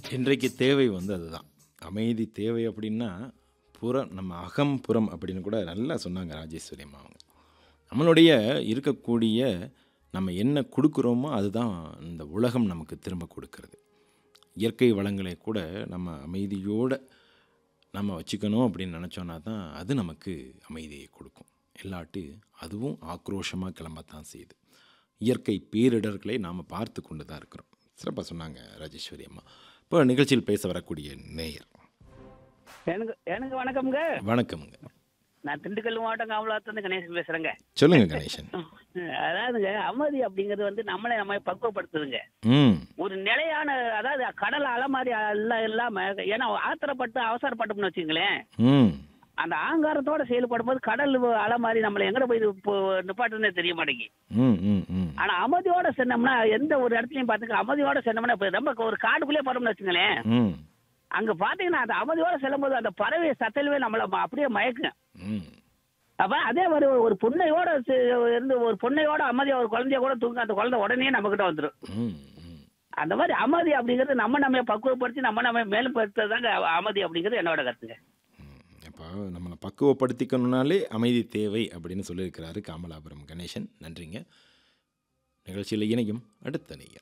இன்றைக்கு தேவை வந்து அதுதான் அமைதி தேவை அப்படின்னா புறம் நம்ம அகம் புறம் அப்படின்னு கூட நல்லா சொன்னாங்க ராஜேஸ்வரி அம்மா அவங்க நம்மளுடைய இருக்கக்கூடிய நம்ம என்ன கொடுக்குறோமோ அதுதான் இந்த உலகம் நமக்கு திரும்ப கொடுக்கறது இயற்கை வளங்களை கூட நம்ம அமைதியோடு நம்ம வச்சுக்கணும் அப்படின்னு நினச்சோன்னா தான் அது நமக்கு அமைதியை கொடுக்கும் இல்லாட்டி அதுவும் ஆக்ரோஷமாக கிளம்பத்தான் செய்யுது இயற்கை பேரிடர்களை நாம் பார்த்து கொண்டு தான் இருக்கிறோம் சிறப்பாக சொன்னாங்க ராஜேஸ்வரி அம்மா இப்போ நிகழ்ச்சியில் பேச வரக்கூடிய நேயர் எனக்கு எனக்கு வணக்கம்ங்க வணக்கம்ங்க நான் திண்டுக்கல் மாவட்டம் காமலாத்துலேருந்து கணேசன் பேசுறேங்க சொல்லுங்க கணேசன் அதாவதுங்க அமைதி அப்படிங்கிறது வந்து நம்மளை நம்ம பக்குவப்படுத்துதுங்க ம் ஒரு நிலையான அதாவது கடல் அலை மாதிரி எல்லாம் இல்லாம ஏன்னா ஆத்திரப்பட்டு அவசரப்பட்டோம்னு வச்சுங்களேன் ம் அந்த ஆங்காரத்தோட செயல்படும் போது கடல் அலை மாதிரி நம்மளை எங்கட போய் இது இப்போ நிப்பாட்டுன்னே தெரிய மாட்டேங்கி ம் ம் ம் ஆனா அமைதியோட சென்னோம்னா எந்த ஒரு இடத்துலயும் பாத்துக்க அமைதியோட சென்னோம்னா இப்ப ரொம்ப ஒரு காட்டுக்குள்ளே போறோம்னு வச்சுங்களேன் ம் அங்க பாத்தீங்கன்னா அந்த அமைதியோட செல்லும்போது அந்த பறவை சத்தலவே நம்மள அப்படியே மயக்குங்க ம் அப்ப அதே மாதிரி ஒரு- ஒரு பொண்ணையோட சே- இருந்து ஒரு பொண்ணையோட அமைதியா ஒரு குழந்தைய கூட தூங்க அந்த குழந்தை உடனே நம்ம கிட்ட வந்துடும் ம் ம் அந்த மாதிரி அமைதி அப்படிங்கிறது நம்ம நம்ம பக்குவப்படுத்தி நம்ம நம்ம மேம்படுத்துறதாங்க அமைதி அப்படிங்கிறது என்னோட கருத்துங்க அப்போ நம்மளை பக்குவப்படுத்திக்கணும்னாலே அமைதி தேவை அப்படின்னு சொல்லியிருக்கிறாரு காமலாபுரம் கணேசன் நன்றிங்க நிகழ்ச்சியில் இணையும் அடுத்த நேயர்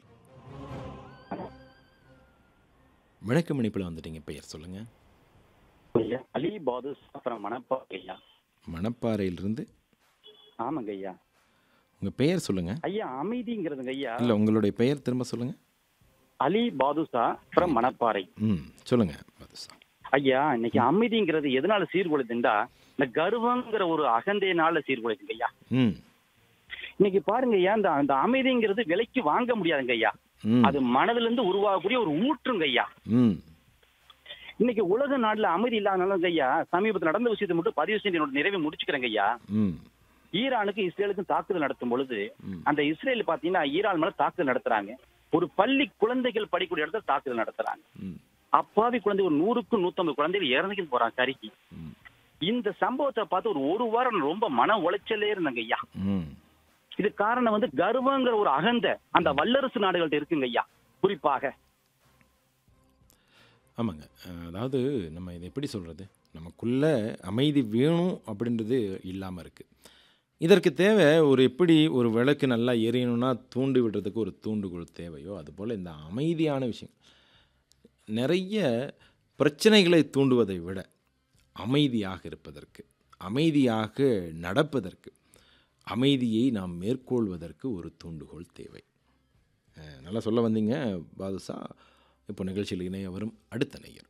வணக்கம் இணைப்பில் வந்துட்டீங்க பெயர் சொல்லுங்க ஐயா அலி பாது அப்புறம் மணப்பா ஐயா மணப்பாறையிலிருந்து ஆமாங்க ஐயா உங்கள் பெயர் சொல்லுங்க ஐயா அமைதிங்கிறதுங்க ஐயா இல்லை உங்களுடைய பெயர் திரும்ப சொல்லுங்க அலி பாதுஷா அப்புறம் மணப்பாறை ம் சொல்லுங்க பாதுஷா ஐயா இன்னைக்கு அமைதிங்கிறது எதனால சீர்குலைதுண்டா இந்த கர்வங்கிற ஒரு அகந்தையினால சீர்குலைதுங்க ஐயா ம் இன்னைக்கு பாருங்க ஐயா இந்த அந்த அமைதிங்கிறது விலைக்கு வாங்க முடியாதுங்க ஐயா ம் அது மனதுல இருந்து உருவாகக்கூடிய ஒரு ஊற்றுங்க ஐயா ம் இன்னைக்கு உலக நாட்டுல அமைதி இல்லாதனால ஐயா சமீபத்தில் நடந்த விஷயத்தை மட்டும் பதிவு செஞ்சு என்னோட நிறைவை முடிச்சுக்கிறேங்க ஐயா ம் ஈரானுக்கு இஸ்ரேலுக்கும் தாக்குதல் நடத்தும் பொழுது ம். அந்த இஸ்ரேல் பாத்தீங்கன்னா ஈரான் மேல தாக்குதல் நடத்துறாங்க ஒரு பள்ளி குழந்தைகள் படிக்கக்கூடிய இடத்துல தாக்குதல் நடத்துறாங்க ம் அப்பாவி குழந்தை ஒரு நூறுக்கு நூத்தம்பது குழந்தைகள் இறந்துக்கிட்டு போறாங்க கறிக்கு ம் இந்த சம்பவத்தை பார்த்து ஒரு ஒரு வாரம் நான் ரொம்ப மன உளைச்சலே இருந்தேங்க ஐயா ம் இது காரணம் வந்து கர்வங்கிற ஒரு அகந்த அந்த வல்லரசு நாடுகள்ட்ட இருக்குங்க ஐயா குறிப்பாக ஆமாங்க அஹ் அதாவது நம்ம இதை எப்படி சொல்கிறது நமக்குள்ள அமைதி வேணும் அப்படின்றது இல்லாமல் இருக்குது இதற்கு தேவை ஒரு எப்படி ஒரு விளக்கு நல்லா எரியணும்னா தூண்டி விடுறதுக்கு ஒரு தூண்டுகோல் தேவையோ அதுபோல் இந்த அமைதியான விஷயம் நிறைய பிரச்சனைகளை தூண்டுவதை விட அமைதியாக இருப்பதற்கு அமைதியாக நடப்பதற்கு அமைதியை நாம் மேற்கொள்வதற்கு ஒரு தூண்டுகோல் தேவை அஹ் நல்லா சொல்ல வந்தீங்க பாதுஷா இப்போ நிகழ்ச்சியில் இணைய வரும் அடுத்த நேயர்